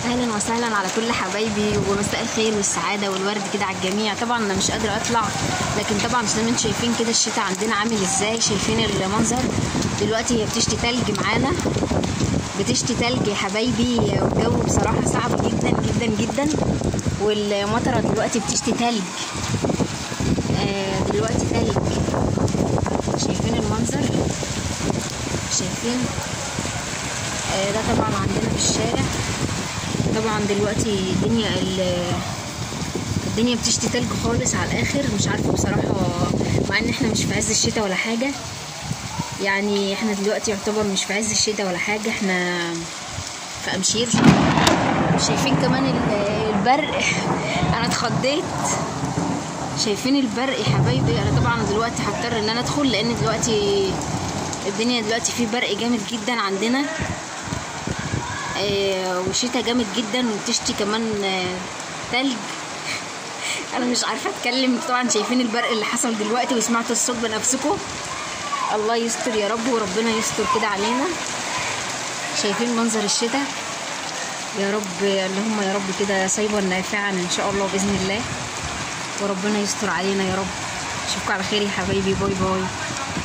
اهلا وسهلا على كل حبايبي ومساء الخير والسعاده والورد كده على الجميع طبعا انا مش قادره اطلع لكن طبعا زي ما انتم شايفين كده الشتاء عندنا عامل ازاي شايفين المنظر دلوقتي هي بتشتي تلج معانا بتشتي تلج يا حبايبي والجو بصراحه صعب جدا جدا جدا والمطره دلوقتي بتشتي تلج آه دلوقتي تلج شايفين المنظر شايفين آه ده طبعا عندنا في الشارع طبعا دلوقتي الدنيا الدنيا بتشتي تلج خالص على الاخر مش عارفه بصراحه مع ان احنا مش في عز الشتاء ولا حاجه يعني احنا دلوقتي يعتبر مش في عز الشتاء ولا حاجه احنا في امشير شايفين كمان البرق انا اتخضيت شايفين البرق يا حبايبي انا طبعا دلوقتي هضطر ان انا ادخل لان دلوقتي الدنيا دلوقتي في برق جامد جدا عندنا آه وشتا جامد جدا وبتشتي كمان آه تلج انا مش عارفه اتكلم طبعا شايفين البرق اللي حصل دلوقتي وسمعتوا الصوت بنفسكم الله يستر يا رب وربنا يستر كده علينا شايفين منظر الشتاء يا رب اللهم يا رب كده صيبا نافعا ان شاء الله باذن الله وربنا يستر علينا يا رب اشوفكم على خير يا حبايبي باي باي